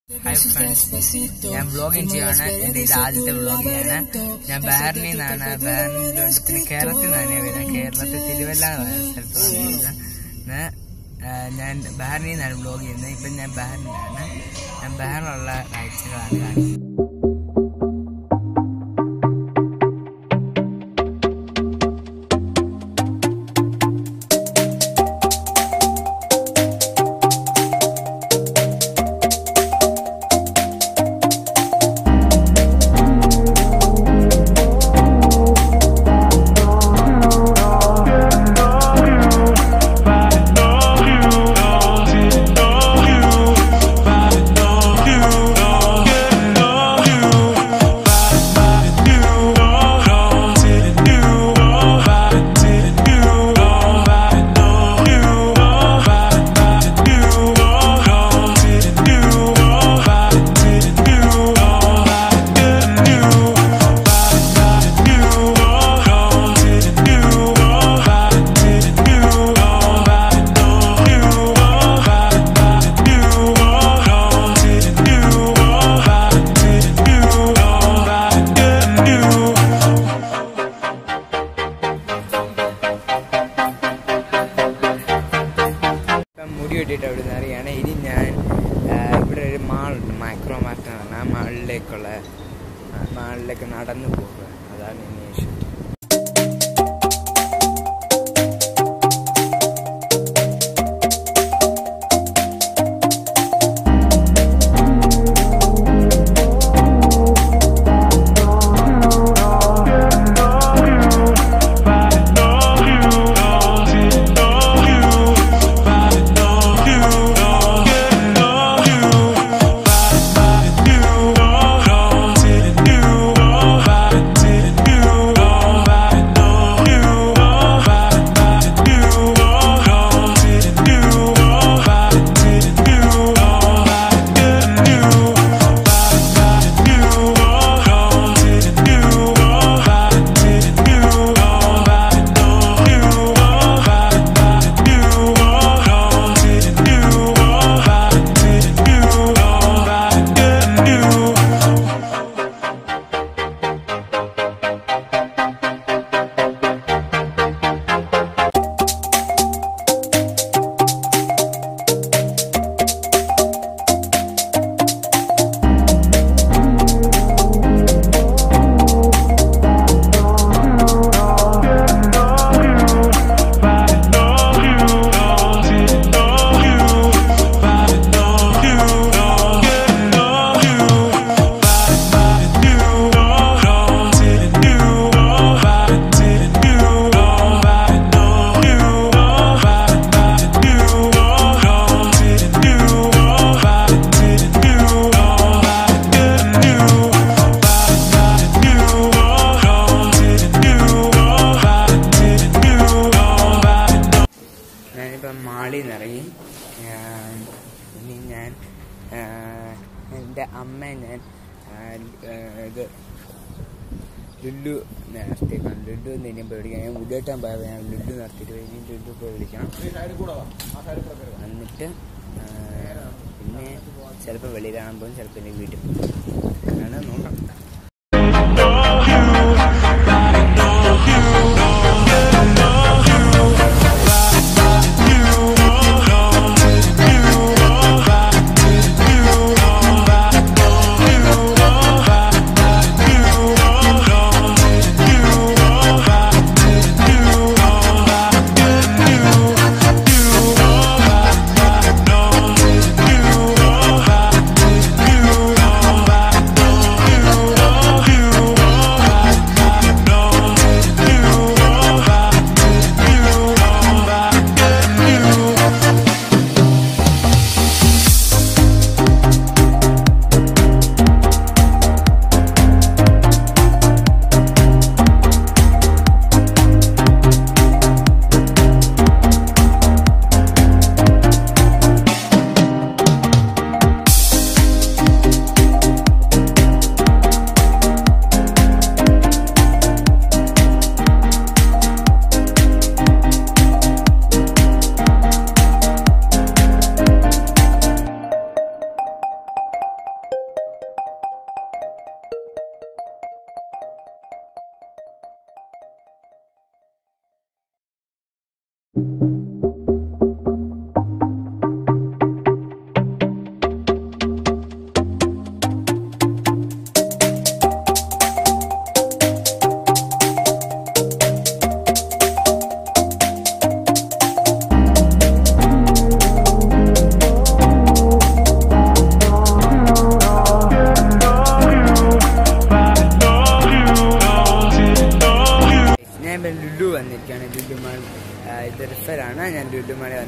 hi friends ഞാൻ vlogging ചെയ്യാണ് എന്റെ ഇത് ആദ്യത്തെ വ്ളോഗിങ്ങാണ് ഞാൻ ബഹറിനിൽ നിന്നാണ് ബഹറിൻ്റെ അടുത്തിന് കേരളത്തിൽ നിന്നാണ് വരുന്നത് കേരളത്തിൽ തിരുവല്ല സ്ഥലത്താണ് വരുന്നത് ഞാൻ ബഹറിനിൽ നിന്നാണ് വ്ളോഗ് ചെയ്യുന്നത് ഇപ്പം ഞാൻ ബഹറിനിലാണ് ഞാൻ ബഹറിലുള്ള കാഴ്ചകളാണ് കാണിക്കുന്നത് ഇപ്പം മുടി വെട്ടിയിട്ട് അവിടെ നിന്ന് അറിയാണ് ഇനി ഞാൻ ആ, ഇവിടെ ഒരു മാളുണ്ട് മൈക്രോ മാർട്ട് എന്ന് പറഞ്ഞാൽ ആ മാളിലേക്കുള്ള ആ, മാളിലേക്ക് നടന്നു പോകുക അതാണ് ഇനി ഇഷ്ടം ഞാനിപ്പം മാളിൽ നിന്ന് ഇറങ്ങി ഞാൻ ഇനി ഞാൻ ആ, എൻ്റെ അമ്മയെ ഞാൻ ആ, ആ, ഇത് ലുല്ലു നിർത്തിയേക്കാം ലുല്ലു എന്ന് ഇനിയും പോയി വിളിക്കാം ഞാൻ ഉദയട്ടാൻ പോയപ്പോൾ ഞാൻ ലുല്ലു നിർത്തിയിട്ട് ഇനി ലുല്ലു പോയി വിളിക്കണം എന്നിട്ട് ആ, പിന്നെ ചിലപ്പോൾ വെളിയിൽ കാണാൻ പോകും ചിലപ്പോൾ എൻ്റെ വീട്ടിൽ പോകും അങ്ങനെ നോക്കാം Thank ഞാൻ ഇപ്പം ലുലു വന്നിരിക്കുകയാണ് ലുലു മാൾ ആ, ഇത് റിഫറാണ് ഞാൻ ലുലു മാൾ